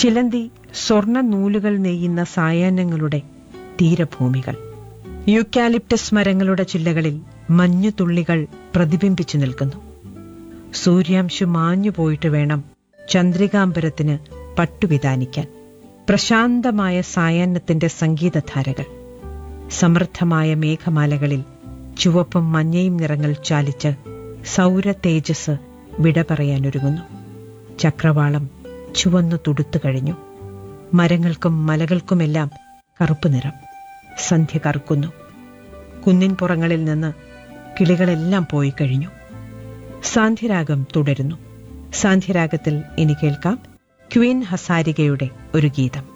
ചിലന്തി സ്വർണ്ണ നൂലുകൾ നെയ്യുന്ന സായാഹ്നങ്ങളുടെ തീരഭൂമികൾ യൂക്കാലിപ്റ്റസ് മരങ്ങളുടെ ചില്ലകളിൽ മഞ്ഞുതുള്ളികൾ പ്രതിബിംബിച്ചു നിൽക്കുന്നു സൂര്യാംശു മാഞ്ഞു പോയിട്ട് വേണം ചന്ദ്രികാംബരത്തിന് പട്ടുവിതാനിക്കാൻ പ്രശാന്തമായ സായാഹ്നത്തിന്റെ സംഗീതധാരകൾ സമൃദ്ധമായ മേഘമാലകളിൽ ചുവപ്പും മഞ്ഞയും നിറങ്ങൾ ചാലിച്ച് സൗര തേജസ് വിട പറയാനൊരുങ്ങുന്നു ചക്രവാളം ചുവന്നു തുടുത്തു കഴിഞ്ഞു മരങ്ങൾക്കും മലകൾക്കുമെല്ലാം കറുപ്പ് നിറം സന്ധ്യ കറുക്കുന്നു കുന്നിൻ പുറങ്ങളിൽ നിന്ന് കിളികളെല്ലാം പോയി കഴിഞ്ഞു സാന്ധ്യരാഗം തുടരുന്നു സാന്ധ്യരാഗത്തിൽ ഇനി കേൾക്കാം ക്വീൻ ഹസാരികയുടെ ഒരു ഗീതം